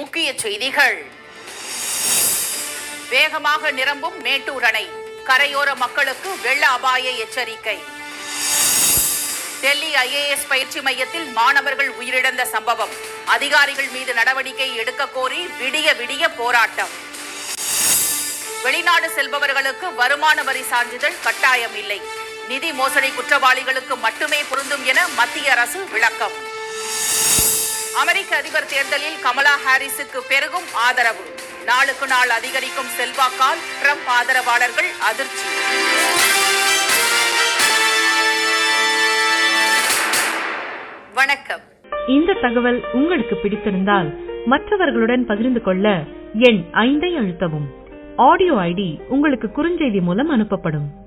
முக்கிய செய்திகள் வேகமாக நிரம்பும் மேட்டூர் அணை கரையோர மக்களுக்கு வெள்ள அபாய எச்சரிக்கை டெல்லி ஐஏஎஸ் பயிற்சி மையத்தில் மாணவர்கள் உயிரிழந்த சம்பவம் அதிகாரிகள் மீது நடவடிக்கை எடுக்க கோரி விடிய விடிய போராட்டம் வெளிநாடு செல்பவர்களுக்கு வருமான வரி சான்றிதழ் கட்டாயம் இல்லை நிதி மோசடி குற்றவாளிகளுக்கு மட்டுமே பொருந்தும் என மத்திய அரசு விளக்கம் அமெரிக்க அதிபர் தேர்தலில் கமலா ஹாரிஸுக்கு பெருகும் ஆதரவு நாளுக்கு நாள் அதிகரிக்கும் செல்வாக்கால் ட்ரம்ப் ஆதரவாளர்கள் அதிர்ச்சி வணக்கம் இந்த தகவல் உங்களுக்கு பிடித்திருந்தால் மற்றவர்களுடன் பகிர்ந்து கொள்ள எண் ஐந்தை அழுத்தவும் ஆடியோ ஐடி உங்களுக்கு குறுஞ்செய்தி மூலம் அனுப்பப்படும்